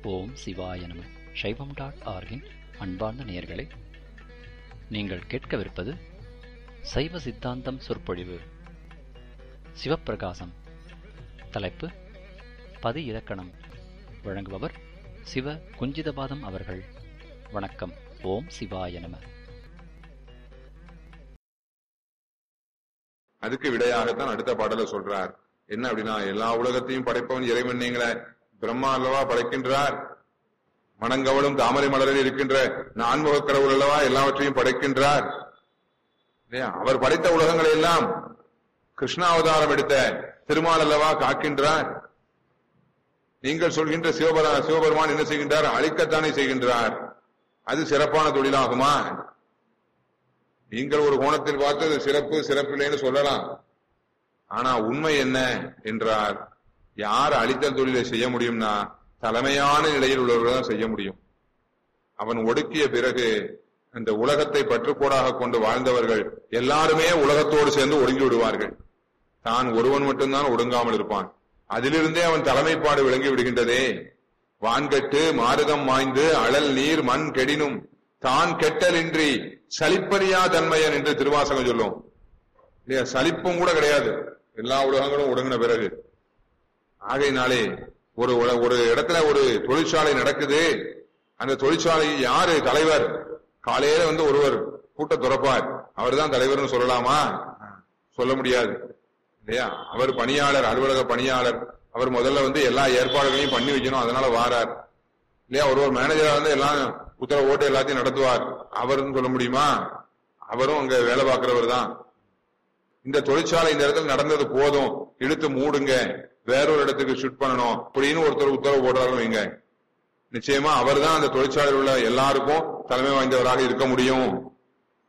ஓம் சிவாய நம சைவம் டாட் ஆர்கின் அன்பார்ந்த நேயர்களே நீங்கள் கேட்கவிருப்பது சைவ சித்தாந்தம் சொற்பொழிவு சிவப்பிரகாசம் தலைப்பு பதி இலக்கணம் வழங்குபவர் சிவ குஞ்சிதபாதம் அவர்கள் வணக்கம் ஓம் சிவாய நம அதுக்கு விடையாகத்தான் அடுத்த பாடல சொல்றார் என்ன அப்படின்னா எல்லா உலகத்தையும் படைப்பவன் இறைவன் நீங்கள பிரம்மா அல்லவா படைக்கின்றார் மணங்கவளும் தாமரை மலரில் இருக்கின்ற நான்முக கடவுள் அல்லவா எல்லாவற்றையும் படைக்கின்றார் இல்லையா அவர் படைத்த உலகங்களை எல்லாம் கிருஷ்ணாவதாரம் எடுத்த திருமால் அல்லவா காக்கின்றார் நீங்கள் சொல்கின்ற சிவபர சிவபெருமான் என்ன செய்கின்றார் அழிக்கத்தானே செய்கின்றார் அது சிறப்பான தொழிலாகுமா நீங்கள் ஒரு கோணத்தில் பார்த்து அது சிறப்பு சிறப்பில்லைன்னு சொல்லலாம் ஆனா உண்மை என்ன என்றால் யார் அழித்தல் தொழிலை செய்ய முடியும்னா தலைமையான நிலையில் உள்ளவர்கள் தான் செய்ய முடியும் அவன் ஒடுக்கிய பிறகு இந்த உலகத்தை பற்றுக்கோடாக கொண்டு வாழ்ந்தவர்கள் எல்லாருமே உலகத்தோடு சேர்ந்து ஒடுங்கி விடுவார்கள் தான் ஒருவன் மட்டும்தான் ஒடுங்காமல் இருப்பான் அதிலிருந்தே அவன் தலைமைப்பாடு விளங்கி விடுகின்றதே வான்கட்டு மாருதம் மாய்ந்து அழல் நீர் மண் கெடினும் தான் கெட்டலின்றி சலிப்பறியா தன்மையன் என்று திருவாசகம் சொல்லும் இல்லையா சலிப்பும் கூட கிடையாது எல்லா உலகங்களும் ஒடுங்கின பிறகு ஆகையினாலே ஒரு உல- ஒரு இடத்துல ஒரு தொழிற்சாலை நடக்குது அந்த தொழிற்சாலை யாரு தலைவர் காலையில வந்து ஒருவர் கூட்ட துறப்பார் அவர் தான் தலைவர்னு சொல்லலாமா சொல்ல முடியாது இல்லையா அவர் பணியாளர் அலுவலக பணியாளர் அவர் முதல்ல வந்து எல்லா ஏற்பாடுகளையும் பண்ணி வைக்கணும் அதனால வாரார் இல்லையா ஒரு ஒரு மேனேஜரா வந்து எல்லாம் உத்தரவு ஓட்டு எல்லாத்தையும் நடத்துவார் அவர்னு சொல்ல முடியுமா அவரும் அங்க வேலை பார்க்கிறவர் தான் இந்த தொழிற்சாலை இந்த இடத்துல நடந்தது போதும் இழுத்து மூடுங்க வேறொரு இடத்துக்கு ஷிஃப்ட் பண்ணணும் அப்படின்னு ஒருத்தர் உத்தரவு போடுறாரு வைங்க நிச்சயமா அவர்தான் அந்த தொழிற்சாலையில் உள்ள எல்லாருக்கும் தலைமை வாய்ந்தவராக இருக்க முடியும்